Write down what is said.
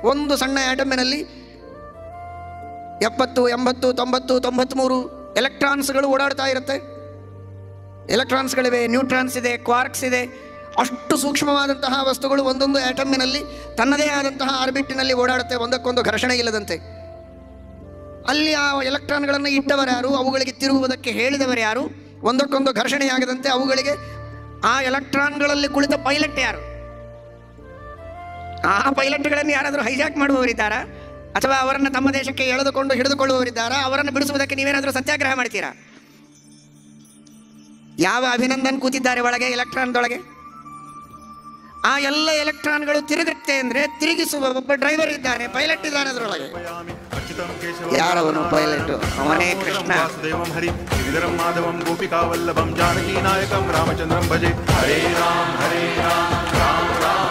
ಒಂದು ಸಣ್ಣ ಆಟಮಿನಲ್ಲಿ ಎಪ್ಪತ್ತು ಎಂಬತ್ತು ತೊಂಬತ್ತು ತೊಂಬತ್ತ್ಮೂರು ಎಲೆಕ್ಟ್ರಾನ್ಸ್ಗಳು ಓಡಾಡ್ತಾ ಇರುತ್ತೆ ಎಲೆಕ್ಟ್ರಾನ್ಸ್ಗಳಿವೆ ನ್ಯೂಟ್ರಾನ್ಸ್ ಇದೆ ಕ್ವಾರ್ಕ್ಸ್ ಇದೆ ಅಷ್ಟು ಸೂಕ್ಷ್ಮವಾದಂತಹ ವಸ್ತುಗಳು ಒಂದೊಂದು ಆಟಮಿನಲ್ಲಿ ತನ್ನದೇ ಆದಂತಹ ಆರ್ಬಿಟ್ಟಿನಲ್ಲಿ ಓಡಾಡುತ್ತೆ ಒಂದಕ್ಕೊಂದು ಘರ್ಷಣೆ ಇಲ್ಲದಂತೆ ಅಲ್ಲಿ ಆ ಎಲೆಕ್ಟ್ರಾನ್ಗಳನ್ನು ಇಟ್ಟವರ್ಯಾರು ಅವುಗಳಿಗೆ ತಿರುಗುವುದಕ್ಕೆ ಹೇಳಿದವರು ಯಾರು ಒಂದಕ್ಕೊಂದು ಘರ್ಷಣೆಯಾಗದಂತೆ ಅವುಗಳಿಗೆ ಆ ಎಲೆಕ್ಟ್ರಾನ್ಗಳಲ್ಲಿ ಕುಳಿತ ಪೈಲಟ್ ಯಾರು ಆ ಪೈಲಟ್ಗಳನ್ನು ಯಾರಾದರೂ ಹೈಜಾಕ್ ಮಾಡುವವರಿದ್ದಾರಾ ಅಥವಾ ಅವರನ್ನು ತಮ್ಮ ದೇಶಕ್ಕೆ ಎಳೆದುಕೊಂಡು ಹಿಡಿದುಕೊಳ್ಳುವವರಿದ್ದಾರಾ ಅವರನ್ನು ಬಿಡಿಸುವುದಕ್ಕೆ ನೀವೇನಾದರೂ ಸತ್ಯಾಗ್ರಹ ಮಾಡ್ತೀರಾ ಯಾವ ಅಭಿನಂದನ್ ಕೂತಿದ್ದಾರೆ ಒಳಗೆ ಎಲೆಕ್ಟ್ರಾನ್ದೊಳಗೆ ಆ ಎಲ್ಲ ಎಲೆಕ್ಟ್ರಾನ್ಗಳು ತಿರುಗುತ್ತೆ ಅಂದ್ರೆ ತಿರುಗಿಸುವ ಒಬ್ಬ ಡ್ರೈವರ್ ಇದ್ದಾನೆ ಪೈಲಟ್ ಇದ್ದಾನೆ ಅದರೊಳಗೆ ಅಚ್ಯುತಂ ಕೇಶವಂ ಯಾರವನು ಪೈಲಟ್ ಅವನೇ ಕೃಷ್ಣ ವಾಸುದೇವಂ ಹರಿ ಗಿರಿಧರಂ ಮಾಧವಂ ಗೋಪಿಕಾವಲ್ಲಭಂ ಜಾನಕೀನಾಯಕಂ ರಾಮಚಂದ್ರಂ ಭಜೆ ಹರೇ ರಾಮ್ ಹರೇ ರಾಮ್ ರಾಮ್ ರಾಮ್